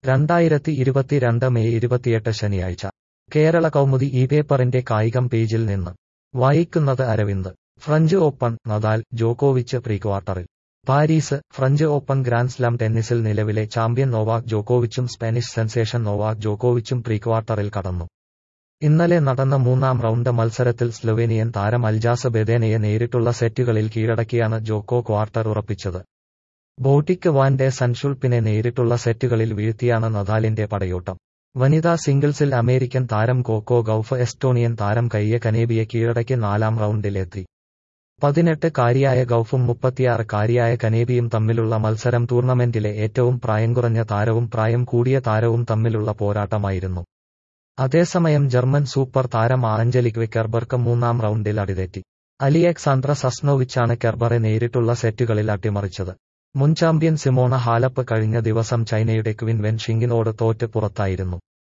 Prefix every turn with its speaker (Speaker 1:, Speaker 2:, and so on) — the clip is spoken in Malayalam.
Speaker 1: രണ്ടായിരത്തി ഇരുപത്തിരണ്ട് മെയ് ഇരുപത്തിയെട്ട് ശനിയാഴ്ച കേരള കൗമുദി ഈ പേപ്പറിന്റെ കായികം പേജിൽ നിന്ന് വായിക്കുന്നത് അരവിന്ദ് ഫ്രഞ്ച് ഓപ്പൺ നദാൽ ജോക്കോവിച്ച് പ്രീക്വാർട്ടറിൽ പാരീസ് ഫ്രഞ്ച് ഓപ്പൺ ഗ്രാൻഡ്സ്ലാം ടെന്നീസിൽ നിലവിലെ ചാമ്പ്യൻ നോവാക് ജോക്കോവിച്ചും സ്പാനിഷ് സെൻസേഷൻ നോവാക് ജോക്കോവിച്ചും പ്രീക്വാർട്ടറിൽ കടന്നു ഇന്നലെ നടന്ന മൂന്നാം റൗണ്ട് മത്സരത്തിൽ സ്ലൊവേനിയൻ താരം അൽജാസ് ബെദേനയെ നേരിട്ടുള്ള സെറ്റുകളിൽ കീഴടക്കിയാണ് ജോക്കോ ക്വാർട്ടർ ഉറപ്പിച്ചത് ബോട്ടിക് വാൻ ഡെ സൻഷുൾപ്പിനെ നേരിട്ടുള്ള സെറ്റുകളിൽ വീഴ്ത്തിയാണ് നദാലിന്റെ പടയോട്ടം വനിതാ സിംഗിൾസിൽ അമേരിക്കൻ താരം കോക്കോ ഗൌഫ് എസ്റ്റോണിയൻ താരം കയ്യ കനേബിയെ കീഴടക്കി നാലാം റൗണ്ടിലെത്തി പതിനെട്ട് കാരിയായ ഗൌഫും മുപ്പത്തിയാറ് കാരിയായ കനേബിയും തമ്മിലുള്ള മത്സരം ടൂർണമെന്റിലെ ഏറ്റവും പ്രായം കുറഞ്ഞ താരവും പ്രായം കൂടിയ താരവും തമ്മിലുള്ള പോരാട്ടമായിരുന്നു അതേസമയം ജർമ്മൻ സൂപ്പർ താരം ആഞ്ചലിക് കെർബർക്ക് മൂന്നാം റൗണ്ടിൽ അടിതെറ്റി അലിയക്സാന്ദ്ര സസ്നോവിച്ചാണ് കെർബറെ നേരിട്ടുള്ള സെറ്റുകളിൽ അട്ടിമറിച്ചത് മുൻ ചാമ്പ്യൻ സിമോണ ഹാലപ്പ് കഴിഞ്ഞ ദിവസം ചൈനയുടെ ക്വിൻ വെൻ ഷിങ്ങിനോട് തോറ്റ് പുറത്തായിരുന്നു